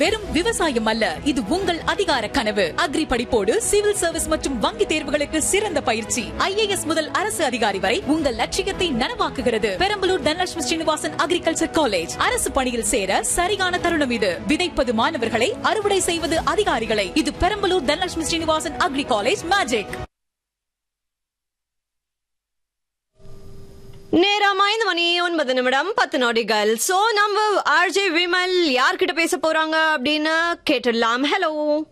வெறும் விவசாயம் அல்ல இது உங்கள் அதிகார கனவு அக்ரி படிப்போடு சிவில் சர்வீஸ் மற்றும் வங்கி தேர்வுகளுக்கு சிறந்த பயிற்சி ஐஏஎஸ் முதல் அரசு அதிகாரி வரை உங்கள் லட்சியத்தை நனவாக்குகிறது பெரம்பலூர் தனலட்சுமி ஸ்ரீனிவாசன் அக்ரிகல்ச்சர் காலேஜ் அரசு பணியில் சேர சரியான தருணம் இது விதைப்பது மாணவர்களை அறுவடை செய்வது அதிகாரிகளை இது Perambalur Dhanalakshmi Srinivasan agri college magic நேரம் ஐந்து மணி ஒன்பது நிமிடம் பத்து நொடிகள் சோ நம்ம ஆர்ஜே விமல் யார்கிட்ட பேச போறாங்க அப்படின்னு கேட்டுடலாம் ஹலோ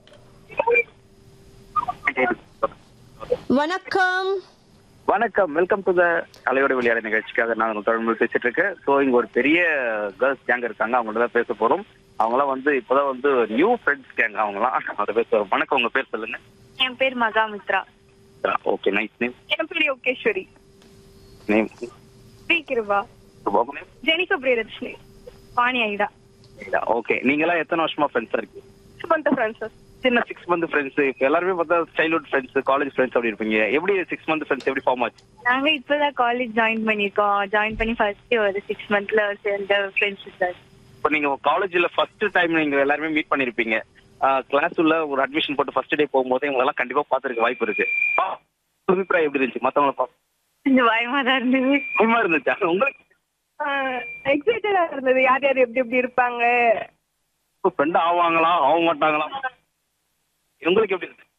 வணக்கம் வணக்கம் வெல்கம் டு த அலையோட விளையாட நிகழ்ச்சிக்காக நான் உங்க தொடர்பு பேசிட்டு இருக்கேன் ஸோ இங்க ஒரு பெரிய கேர்ள்ஸ் கேங் இருக்காங்க அவங்கள்ட்ட தான் பேச போறோம் அவங்களாம் வந்து இப்போதான் வந்து நியூ ஃப்ரெண்ட்ஸ் கேங் அவங்களாம் அதை பேச போறோம் வணக்கம் உங்க பேர் சொல்லுங்க என் பேர் மகாமித்ரா ஓகே நைஸ் நேம் என் பேர் Yogeswari name Sri Kiruba name Jenika Priyadharshini Vani Aida okay நீங்களாம் எத்தனை வருஷமா ஃப்ரெண்ட்ஸா இருக்கு சுமந்த ஃப்ரெண்ட்ஸ் சின்ன சிக்ஸ் மந்த் ஃப்ரெண்ட்ஸ் இப்போ எல்லாருமே பார்த்தா சைல்ட்ஹுட் ஃப்ரெண்ட்ஸ் காலேஜ் ஃப்ரெண்ட்ஸ் அப்படி இருப்பீங்க எப்படி சிக்ஸ் மந்த் ஃப்ரெண்ட்ஸ் எப்படி ஃபார்ம் ஆச்சு நாங்க இப்பதான் காலேஜ் ஜாயின் பண்ணிருக்கோம் ஜாயின் பண்ணி ஃபர்ஸ்ட் ஒரு சிக்ஸ் மந்த்ல சேர்ந்த ஃப்ரெண்ட்ஸ் சார் இப்போ நீங்க காலேஜ்ல ஃபர்ஸ்ட் டைம் நீங்க எல்லாருமே மீட் பண்ணிருப்பீங்க கிளாஸ் உள்ள ஒரு அட்மிஷன் போட்டு ஃபர்ஸ்ட் டே போகும்போது இவங்க எல்லாம் கண்டிப்பா பாத்துருக்க வாய்ப்பு இருக்கு ஆ, அபிப்பிராயம் எப்படி இருந்துச்சு மத்தவங்கள பார்த்து கொஞ்சம் பயமா தான் இருந்தது பயமா இருந்துச்சா உங்களுக்கு எக்ஸைட்டடா இருந்தது யார் யார் எப்படி எப்படி இருப்பாங்க ஃப்ரெண்ட் ஆவாங்களா ஆக மாட்டாங்களா உங்களுக்கு எப்படி இருக்கு